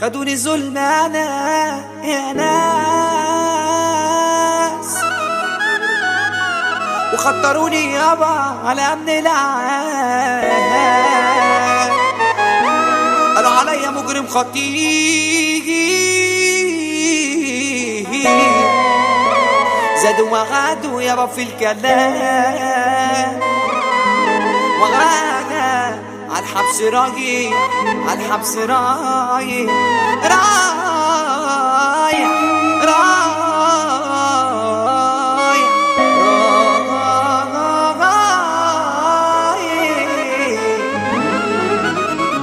خدوني ظلم انا يا ناس وخطروني يابا على امن العام قالوا عليا مجرم خطير زادوا وغادوا يابا في الكلام وغادا على الحبس رايح على الحبس رايح رايح رايح رايح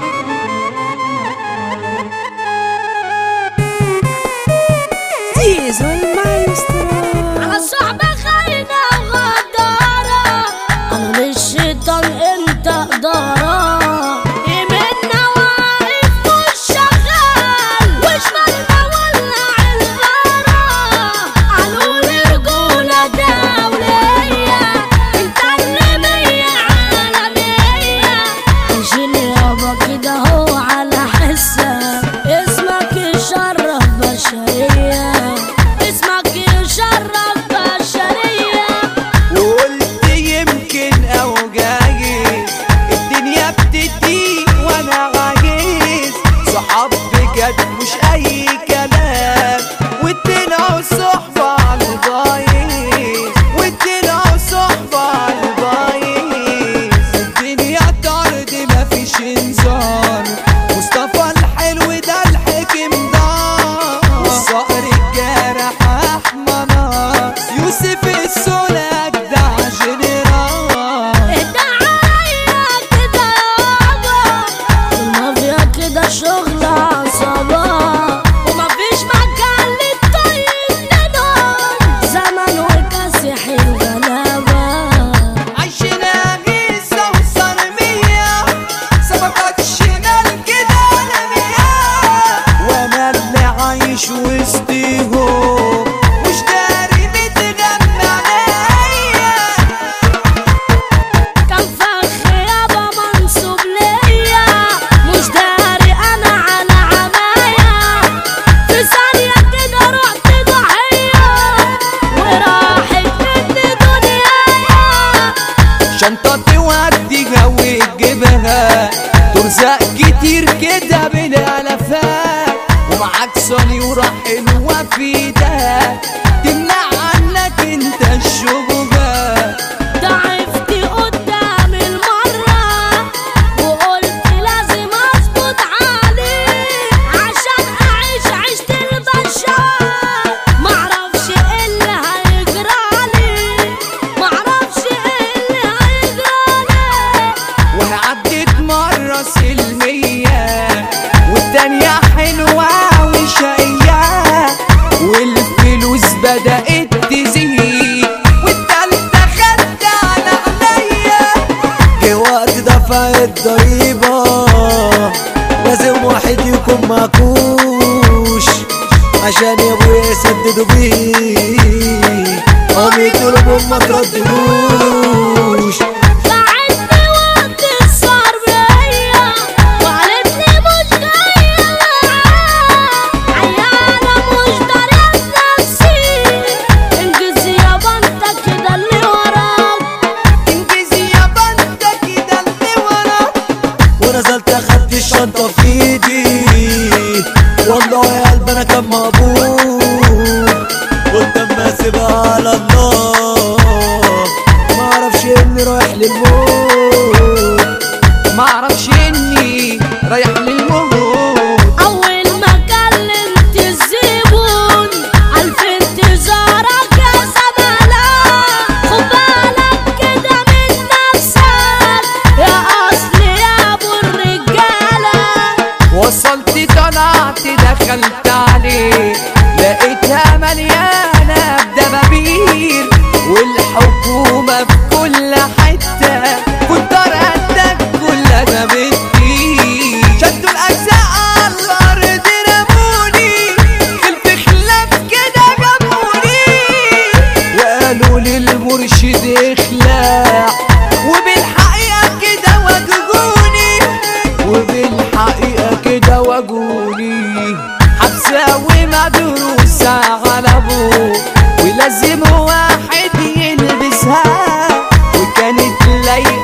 زيزو المايسترو على الصحبة خاينة وغدارة أنا مش شيطان أنت إدارة يمنا واقف مش شغال وشمالنا ولع الغارة قالولي رجولة دولية أنت اللي مية عالمية عايشين يابا كده هو على حسك اسمك يشرف بشرية اسمك يشرف بشرية وقلت يمكن او جايز الدنيا بتدي وانا عايز صحاب بجد مش اي كلام وطلعوا صحبة على البايظ وطلعوا صحبة على البايظ الدنيا طرد مفيش انذار مصطفى الحلو ده الحكم دار والصقر الجارح احمى نار يوسف السولا اجدع جنرال اهدى عليا كده يابا المافيا كده شغل عصابة ومفيش مكان للطيب ندم زمن وكاسح الغلابة عايشنا غيسة وصرمية سبقت شمال كده لمية وانا اللي عايش وسطيهم مش داري بتغمى عليا كان فخ يابا منصوب ليا مش داري انا على عمايا في ثانية كده رحت ضحية وراحت مني دنيايا شنطة توديها وتجيبها ترزق كتير كده بالالافات ومعاك صلي وراحل وفيدها تمنع عنك انت الشبهة ضعفت قدام المرة وقلت لازم اظبط عليه عشان اعيش عيشة البشر معرفش ايه اللي هيجرالي معرفش ايه اللي هيجرالي وعدت مرة سلمية والتانية حلوة وشقية والفلوس بدأت تزيد والتالتة خدت على عينيا جه وقت دفع الضريبة لازم واحد يكون معكوش عشان يا ابويا يسددوا بيه قام يطلبوا ما ترددوش بعدني وقت الصار بيا وقالتني مش جاية معاه عيانة مش دارية نفسي انجز يابا انت كده اللي وراك انجزي يا بنت كده اللي وراك ونزلت اخدت الشنطة في ايدي والله يا قلب انا كان مقبول قلت اما اسيبها على الله ما اعرفش اني رايح للموت معرفش اني رايح للموت اول ما كلمت الزبون الف انتظارك يا زملاء خد بالك كده من نفسك يا اصل يا ابو الرجاله وصلت طلعت دخلت عليه لقيتها مليانة بدبابير والحكومة في كل حتة كنت قدك كل ده بكتير شدوا الأجزاء على الأرض رموني خلف خلاف كده جابوني وقالوا للمرشد اخلع وبالحقيقة كده واجهوني وبالحقيقة كده واجهوني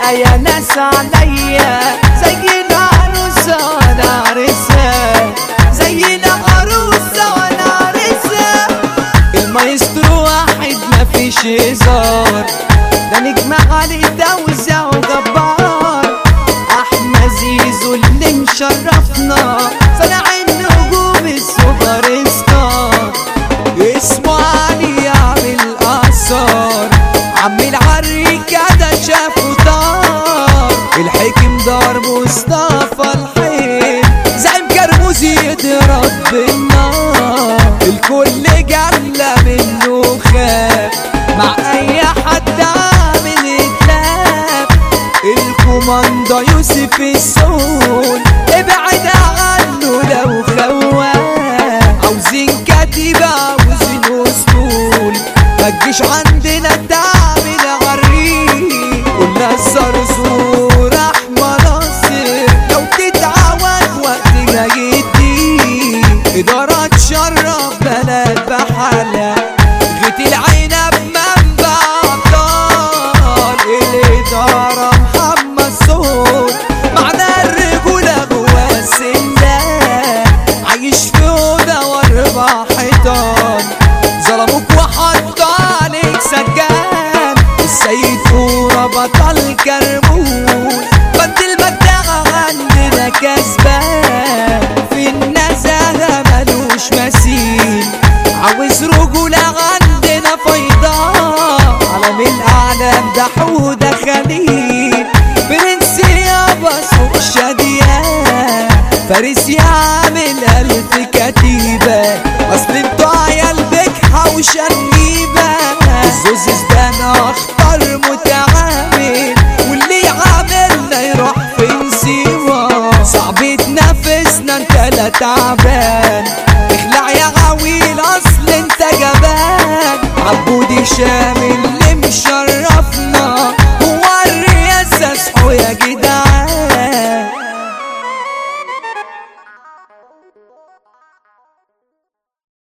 لا يا ناس عليا زي العروسة وانا عرسها زي العروسة وانا عرسها المايسترو واحد مفيش هزار ده نجم علي دوزة وجبار احمد زيزو اللي مشرفنا صنع النجوم السوبر ستار اسمه علي يعمل اثار عم العريكة ده شافه طار الحكم دار مصطفى الحين زعيم كرموزي يضرب بالنار الكل جلة منه خاف مع اي حد عامل اتلاف الكوماندا يوسف السول ابعد عنه لو خواف عاوزين كتيبة عاوزين اسطول ما تجيش عندنا تعمل غريب قلنا الزرزور احمد ناصر لو تتعود وقتنا جدي ادارة تشرف بلد بحالها غيت العنب منبع ابطال الادارة محمد صوت معنى الرجولة جوا السندان عايش في اوضه واربع حيطان ظلموك وحطوا عليك سجان السيد فورا بطل كرموز بنت المجدعة عندنا كسبان في النزاهة ملوش مثيل عاوز رجولة عندنا فيضان عالم الأعلام ده حودة خليل برنس يابا سوق شاديان فارس يعمل ألف كتيبة أصل انتوا عيال بجحة وشنيبة الزوز ده أنا أخطر متعامل واللي يعاملنا يروح فين سوا صعب تنافسنا انت لا تعبان اخلع يا عويل اصل انت جبان عبودي شامل